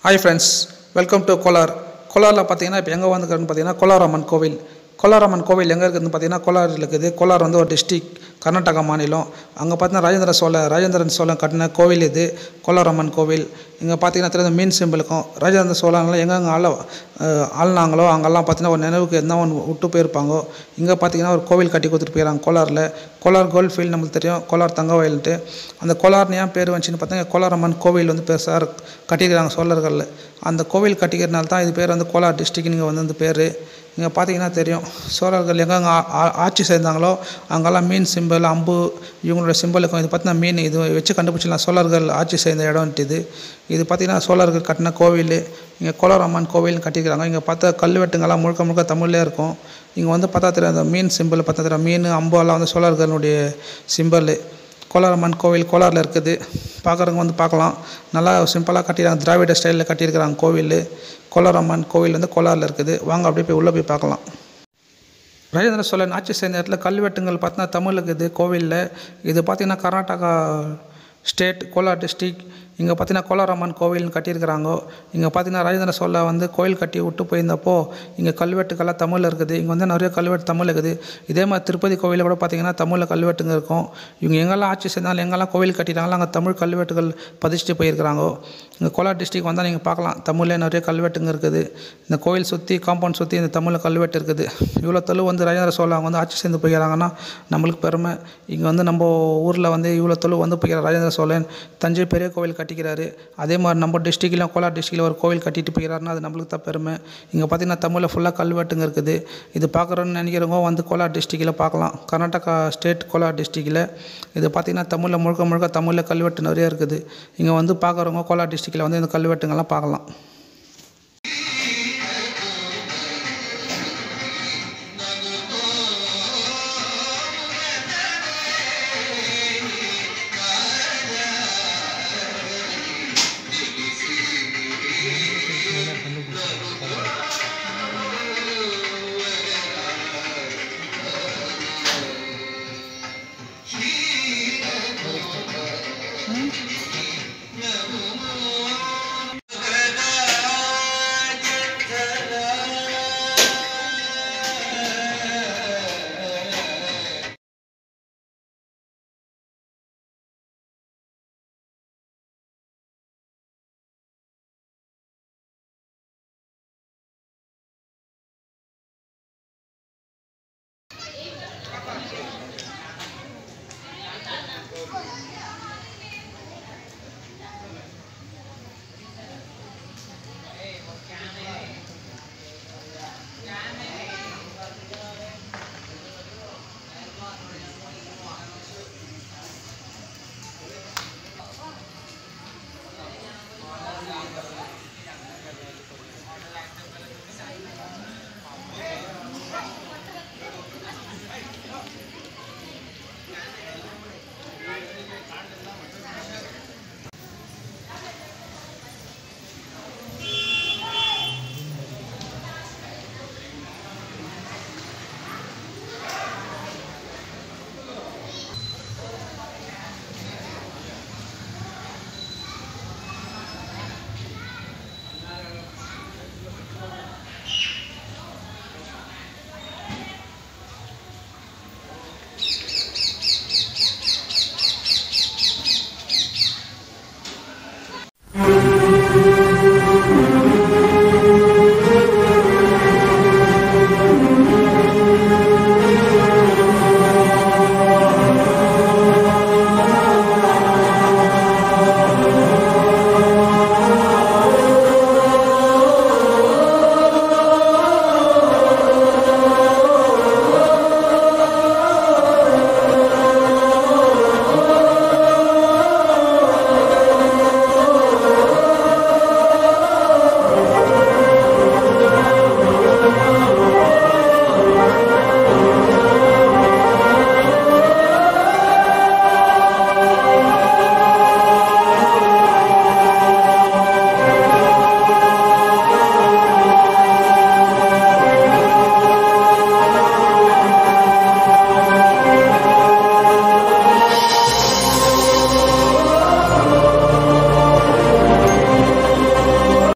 hi friends welcome to Kolar கோலாரில் பார்த்தீங்கன்னா இப்போ எங்கே வந்துருக்குன்னு பார்த்தீங்கன்னா கோலாரம்மன் கோவில் கோலாரம்மன் கோவில் எங்கே இருக்குதுன்னு பார்த்தீங்கன்னா கோலாரில் இருக்குது கோலார் வந்து ஒரு டிஸ்ட்ரிக் கர்நாடகா மாநிலம் அங்கே பார்த்தீங்கன்னா ராஜேந்திர சோழ ராஜேந்திரன் சோழன் கட்டின கோவில் இது கோலாரம்மன் கோவில் இங்கே பார்த்தீங்கன்னா தெரியாத மீன் சிம்பிள் இருக்கும் ராஜேந்திர சோழன்லாம் எங்கெங்கே ஆள அஹ், ஆளுனாங்களோ அங்கெல்லாம் பார்த்தீங்கன்னா ஒரு நினைவுக்கு என்ன ஒன்று விட்டு போயிருப்பாங்கோ இங்கே பார்த்தீங்கன்னா ஒரு கோவில் கட்டி கொடுத்துட்டு போயிடறாங்க கோலாரில் கோலார் கோல்ட் ஃபீல்டு நம்மளுக்கு தெரியும் கோலார் தங்க வயல்ட்டு அந்த கோலார்னு ஏன் பேர் வந்துச்சுன்னு பார்த்தீங்கன்னா கோலாரம்மன் கோவில் வந்து பெருசாக கட்டியிருக்கிறாங்க சோழர்கள் அந்த கோவில் கட்டிக்கிறதுனால தான் இது பேர் வந்து கோலார் டிஸ்ட்ரிக்ட் நீங்கள் வந்து இந்த பேர் இங்கே பார்த்தீங்கன்னா தெரியும் சோழர்கள் எங்கெங்கே ஆ- ஆ- ஆட்சி செய்தாங்களோ அங்கெல்லாம் மீன் சிம்பிள் அம்பு இவங்களோட சிம்பிள் இருக்கும் இது பார்த்தீங்கன்னா மீன் இது வச்சு கண்டுபிடிச்சிடலாம் சோழர்கள் ஆட்சி செய்த இடம்ட்டு இது இது பார்த்தீங்கன்னா சோழர்கள் கட்டின கோவில் இங்கே கோலாரம்மன் கோவில் கட்டிக்கிறாங்க இங்கே பார்த்தா கல்வெட்டுங்கெல்லாம் முழுக்க முழுக்க தமிழ்லே இருக்கும் இங்கே வந்து பார்த்தா தெரியும் அந்த மீன் சிம்பிள் பார்த்தா தெரியும் மீன் அம்பு எல்லாம் வந்து சோழர்களுடைய சிம்பிள் கோலாரம்மன் கோவில் கோலாரில் இருக்குது பார்க்குறவங்க வந்து பார்க்கலாம் நல்லா சிம்பிளாக கட்டிடுறாங்க திராவிட ஸ்டைலில் கட்டியிருக்கிறாங்க கோவில் கோலாரம்மன் கோவில் வந்து கோலாரில் இருக்குது வாங்க அப்படியே போய் உள்ளே போய் பார்க்கலாம் ராஜேந்திர சோழன் ஆட்சி செய்த இடத்துல கல்வெட்டுங்கள் பார்த்தீங்கன்னா தமிழ் இருக்குது கோவிலில் இது பார்த்தீங்கன்னா கர்நாடகா ஸ்டேட் கோலார் டிஸ்ட்ரிக் இங்கே பார்த்தீங்கன்னா கோலாரம்மன் கோவில்னு கட்டியிருக்கிறாங்க இங்கே பார்த்தீங்கன்னா ராஜேந்திர சோழ வந்து கோயில் கட்டி விட்டு போயிருந்தப்போ இங்கே கல்வெட்டுக்கெல்லாம் தமிழில் இருக்குது இங்கே வந்து நிறைய கல்வெட்டு தமிழ் இருக்குது இதே மாதிரி திருப்பதி கோவிலில் கூட பார்த்தீங்கன்னா தமிழில் கல்வெட்டுங்க இருக்கும் இவங்க எங்கெல்லாம் ஆட்சி செய்தாலும் எங்கெல்லாம் கோவில் கட்டிட்டாங்களோ அங்கே தமிழ் கல்வெட்டுகள் பதிச்சுட்டு போயிருக்கிறாங்க இங்கே கோலார் டிஸ்ட்ரிக் வந்தால் நீங்கள் பார்க்கலாம் தமிழ்ல நிறைய கல்வெட்டுங்க இருக்குது இந்த கோவில் சுற்றி காம்பவுண்ட் சுற்றி இந்த தமிழில் கல்வெட்டு இருக்குது இவ்வளோ தொழு வந்து ராஜேந்திர சோழன் வந்து ஆட்சி செய்து போய்க்கிறாங்கன்னா நம்மளுக்கு பெருமை இங்கே வந்து நம்ம ஊரில் வந்து இவ்வளோ தொழு வந்து போய்க்கிற ராஜேந்திர சோழன் தஞ்சை பெரிய கோவில் கட்டிக்கிறாரு அதே மாதிரி நம்ம டிஸ்ட்ரிக்ட்லையும் கோலார் டிஸ்ட்ரிக்டில் ஒரு கோவில் கட்டிட்டு போய்க்கிறாருன்னா அது நம்மளுக்கு தான் பெருமை இங்கே பார்த்தீங்கன்னா தமிழில் ஃபுல்லாக கல்வெட்டுங்க இருக்குது இது பார்க்குறோன்னு நினைக்கிறவங்க வந்து கோலார் டிஸ்ட்ரிக்டில் பார்க்கலாம் கர்நாடகா ஸ்டேட் கோலார் டிஸ்ட்ரிக்டில் இது பார்த்தீங்கன்னா தமிழில் முழுக்க முழுக்க தமிழில் கல்வெட்டு நிறைய இருக்குது இங்கே வந்து பார்க்குறவங்க கோலார் டிஸ்ட்ரிக்டில் வந்து இந்த கல்வெட்டுங்கெல்லாம் பார்க்கலாம்